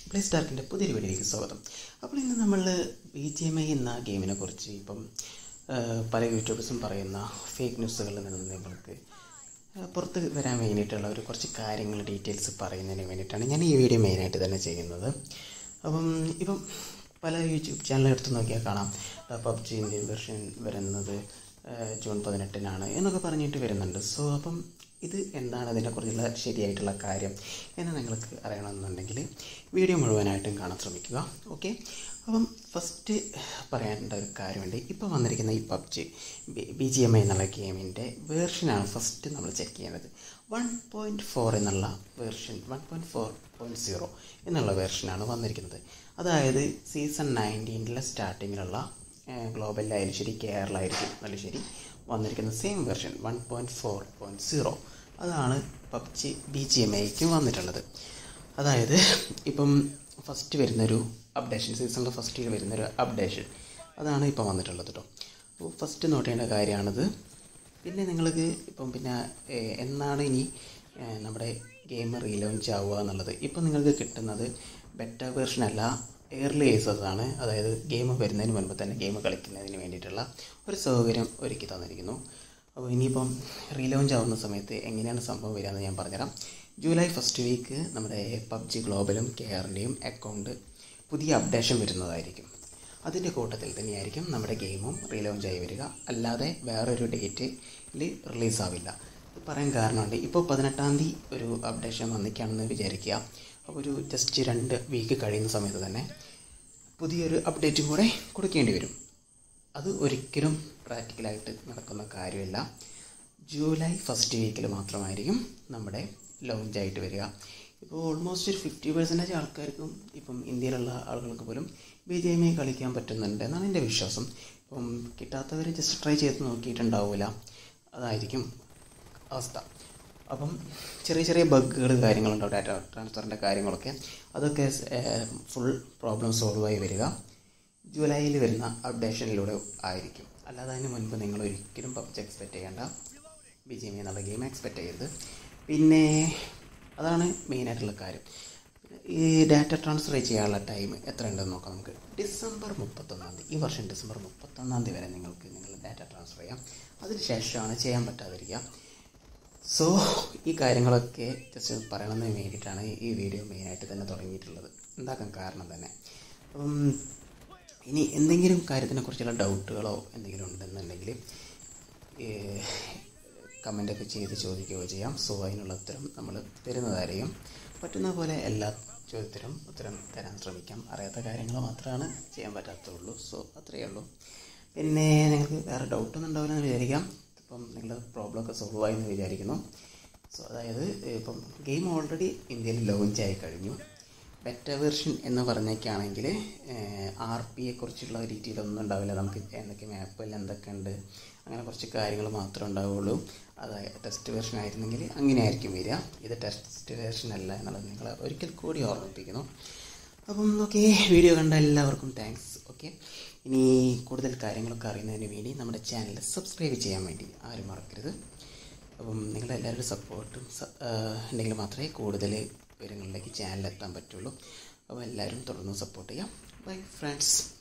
play സ്റ്റാർക്കിൻ്റെ പുതിയൊരു വീഡിയോയിലേക്ക് സ്വാഗതം അപ്പോൾ ഇന്ന് നമ്മൾ ബി ജി എം ഐ എന്ന ഗെയിമിനെ കുറിച്ച് ഇപ്പം ആ, പല യൂട്യൂബേഴ്സും പറയുന്ന ഫേക്ക് ന്യൂസുകളിൽ നിന്ന് നിങ്ങൾക്ക് ആ, പുറത്ത് വരാൻ വേണ്ടിയിട്ടുള്ള ഒരു കുറച്ച് കാര്യങ്ങൾ ഡീറ്റെയിൽസ് പറയുന്നതിന് വേണ്ടിയിട്ടാണ് ഞാൻ ഈ വീഡിയോ മെയിനായിട്ട് തന്നെ ചെയ്യുന്നത് അപ്പം ഇപ്പം പല യൂട്യൂബ് ചാനൽ എടുത്ത് നോക്കിയാൽ കാണാം പബ്ജി ഇന്ത്യൻ വെർഷൻ വരുന്നത് ആ, ജൂൺ പതിനെട്ടിനാണ് എന്നൊക്കെ പറഞ്ഞിട്ട് വരുന്നുണ്ട് സോ അപ്പം ഇത് എന്താണ് അതിനെക്കുറിച്ചുള്ള ശരിയായിട്ടുള്ള കാര്യം എന്ന് നിങ്ങൾക്ക് അറിയണമെന്നുണ്ടെങ്കിൽ വീഡിയോ മുഴുവനായിട്ടും കാണാൻ ശ്രമിക്കുക ഓക്കെ അപ്പം ഫസ്റ്റ് പറയേണ്ട ഒരു കാര്യമുണ്ട് ഇപ്പോൾ വന്നിരിക്കുന്ന ഈ PUBG B G M I എന്നുള്ള ഗെയിമിൻ്റെ വേർഷനാണ് ഫസ്റ്റ് നമ്മൾ ചെക്ക് ചെയ്യേണ്ടത് വൺ പോയിൻറ്റ് ഫോർ എന്നുള്ള version one point four point zero എന്നുള്ള വേർഷനാണ് വന്നിരിക്കുന്നത് അതായത് സീസൺ നയൻറ്റീനിലെ സ്റ്റാർട്ടിങ്ങിലുള്ള ഗ്ലോബലിലായാലും ശരി കേരളമായിരിക്കും നല്ല ശരി വന്നിരിക്കുന്ന same version one point four point zero അതാണ് പബ്ജി ബി ജി എം ഐക്ക് വന്നിട്ടുള്ളത് അതായത് ഇപ്പം ഫസ്റ്റ് വരുന്നൊരു അപ്ഡേഷൻ സീസണിൽ ഫസ്റ്റ് വരുന്നൊരു അപ്ഡേഷൻ അതാണ് ഇപ്പം വന്നിട്ടുള്ളത് കേട്ടോ അപ്പോൾ ഫസ്റ്റ് നോട്ട് ചെയ്യേണ്ട കാര്യമാണിത് പിന്നെ നിങ്ങൾക്ക് ഇപ്പം പിന്നെ ഏഹ്, എന്നാണ് ഇനി ഏഹ്, നമ്മുടെ ഗെയിം റീലോഞ്ച് ആവുക എന്നുള്ളത് ഇപ്പം നിങ്ങൾക്ക് കിട്ടുന്നത് ബെറ്റ വേർഷൻ അല്ല എയർലി ഏസസ് ആണ് അതായത് ഗെയിം വരുന്നതിന് മുൻപ് തന്നെ ഗെയിം കളിക്കുന്നതിന് വേണ്ടിയിട്ടുള്ള ഒരു സൗകര്യം ഒരുക്കി തന്നിരിക്കുന്നു അപ്പോൾ ഇനിയിപ്പം റീലോഞ്ച് ആവുന്ന സമയത്ത് എങ്ങനെയാണ് സംഭവം വരിക എന്ന് ഞാൻ പറഞ്ഞുതരാം ജൂലൈ ഫസ്റ്റ് വീക്ക് നമ്മുടെ പബ്ജി ഗ്ലോബലും കെ ആറിൻ്റെയും അക്കൗണ്ട് പുതിയ അപ്ഡേഷൻ വരുന്നതായിരിക്കും അതിൻ്റെ കൂട്ടത്തിൽ തന്നെയായിരിക്കും നമ്മുടെ ഗെയിമും റീലോഞ്ച് ആയി വരിക അല്ലാതെ വേറൊരു ഡേറ്റിൽ റിലീസാവില്ല ഇത് പറയാൻ കാരണമുണ്ട് ഇപ്പോൾ പതിനെട്ടാം തീയതി ഒരു അപ്ഡേഷൻ വന്നിക്കാണെന്ന് വിചാരിക്കുക അപ്പോൾ ഒരു ജസ്റ്റ് രണ്ട് വീക്ക് കഴിയുന്ന സമയത്ത് തന്നെ പുതിയൊരു അപ്ഡേറ്റും കൂടെ കൊടുക്കേണ്ടി വരും അത് ഒരിക്കലും പ്രാക്ടിക്കലായിട്ട് നടക്കുന്ന കാര്യമില്ല ജൂലൈ ഫസ്റ്റ് വീക്കിൽ മാത്രമായിരിക്കും നമ്മുടെ ലോഞ്ച് ആയിട്ട് വരിക ഇപ്പോൾ ഓൾമോസ്റ്റ് ഒരു ഫിഫ്റ്റി പെർസെൻറ്റേജ് ആൾക്കാർക്കും ഇപ്പം ഇന്ത്യയിലുള്ള ആളുകൾക്ക് പോലും ബി ജെ എം ഐ കളിക്കാൻ പറ്റുന്നുണ്ട് എന്നാണ് എൻ്റെ വിശ്വാസം ഇപ്പം കിട്ടാത്തവർ ജസ്റ്റ് ട്രൈ ചെയ്ത് നോക്കിയിട്ടുണ്ടാവില്ല അതായിരിക്കും അവസ്ഥ അപ്പം ചെറിയ ചെറിയ ബഗ്ഗുകൾ കാര്യങ്ങളുണ്ടാവും ഡാറ്റ ട്രാൻസ്ഫറിൻ്റെ കാര്യങ്ങളൊക്കെ അതൊക്കെ ഫുൾ പ്രോബ്ലം സോൾവ് ആയി വരിക ജൂലൈയിൽ വരുന്ന അപ്ഡേഷനിലൂടെ ആയിരിക്കും അല്ലാതെ അതിന് മുൻപ് നിങ്ങൾ ഒരിക്കലും പബ്ജി എക്സ്പെക്റ്റ് ചെയ്യേണ്ട ബി ജി എം എന്നുള്ള ഗെയിം എക്സ്പെക്റ്റ് ചെയ്യരുത് പിന്നെ അതാണ് മെയിനായിട്ടുള്ള കാര്യം ഈ ഡാറ്റ ട്രാൻസ്ഫർ ചെയ്യാനുള്ള ടൈം എത്ര ഉണ്ടെന്ന് നോക്കാം നമുക്ക് ഡിസംബർ മുപ്പത്തൊന്നാം തീയതി ഈ വർഷം ഡിസംബർ മുപ്പത്തൊന്നാം തീയതി വരെ നിങ്ങൾക്ക് നിങ്ങൾ ഡാറ്റ ട്രാൻസ്ഫർ ചെയ്യാം അതിന് ശേഷമാണ് ചെയ്യാൻ പറ്റാതിരിക്കുക സോ ഈ കാര്യങ്ങളൊക്കെ ജസ്റ്റ് പറയണമെന്ന് വേണ്ടിയിട്ടാണ് ഈ വീഡിയോ മെയിനായിട്ട് തന്നെ തുടങ്ങിയിട്ടുള്ളത് എന്താക്കാൻ കാരണം തന്നെ അപ്പം ഇനി എന്തെങ്കിലും കാര്യത്തിനെക്കുറിച്ചുള്ള ഡൗട്ടുകളോ എന്തെങ്കിലും ഉണ്ടെന്നുണ്ടെങ്കിൽ കമൻ്റൊക്കെ ചെയ്ത് ചോദിക്കുകയോ ചെയ്യാം സോ അതിനുള്ള ഉത്തരം നമ്മൾ തരുന്നതായിരിക്കും പറ്റുന്ന പോലെ എല്ലാ ചോദ്യത്തിനും ഉത്തരം തരാൻ ശ്രമിക്കാം അറിയാത്ത കാര്യങ്ങൾ മാത്രമാണ് ചെയ്യാൻ പറ്റാത്തുള്ളൂ സോ അത്രയേ ഉള്ളൂ പിന്നെ നിങ്ങൾക്ക് വേറെ ഡൗട്ടൊന്നും ഉണ്ടാവില്ലെന്ന് വിചാരിക്കാം ഇപ്പം നിങ്ങളുടെ പ്രോബ്ലം ഒക്കെ സോൾവ് ആയി എന്ന് വിചാരിക്കുന്നു സോ അതായത് ഇപ്പം ഗെയിം ഓൾറെഡി ഇന്ത്യയിൽ ലോഞ്ച് ആയി കഴിഞ്ഞു ബെറ്റ വെർഷൻ എന്ന് പറഞ്ഞേക്കാണെങ്കിൽ ആർ പിയെ കുറിച്ചുള്ള ഡീറ്റെയിൽ ഒന്നും ഉണ്ടാവില്ല നമുക്ക് എന്തൊക്കെ മാപ്പിൽ എന്തൊക്കെ ഉണ്ട് അങ്ങനെ കുറച്ച് കാര്യങ്ങൾ മാത്രമേ ഉണ്ടാവുള്ളൂ അത് ടെസ്റ്റ് വെർഷൻ ആയിരുന്നെങ്കിൽ അങ്ങനെ ആയിരിക്കും വരിക ഇത് ടെസ്റ്റ് വെർഷൻ അല്ല എന്നുള്ളത് നിങ്ങൾ ഒരിക്കൽ കൂടി ഓർമ്മിപ്പിക്കുന്നു അപ്പം ഓക്കെ വീഡിയോ കണ്ട എല്ലാവർക്കും താങ്ക്സ് ഓക്കെ ഇനി കൂടുതൽ കാര്യങ്ങളൊക്കെ അറിയുന്നതിന് വേണ്ടി നമ്മുടെ ചാനൽ സബ്സ്ക്രൈബ് ചെയ്യാൻ വേണ്ടി ആരും മറക്കരുത് അപ്പം നിങ്ങളുടെ എല്ലാവരുടെ സപ്പോർട്ടും ഉണ്ടെങ്കിൽ മാത്രമേ കൂടുതൽ വിവരങ്ങളിലേക്ക് ചാനൽ എത്താൻ പറ്റുള്ളൂ അപ്പോൾ എല്ലാവരും തുടർന്ന് സപ്പോർട്ട് ചെയ്യാം ബൈ ഫ്രണ്ട്സ്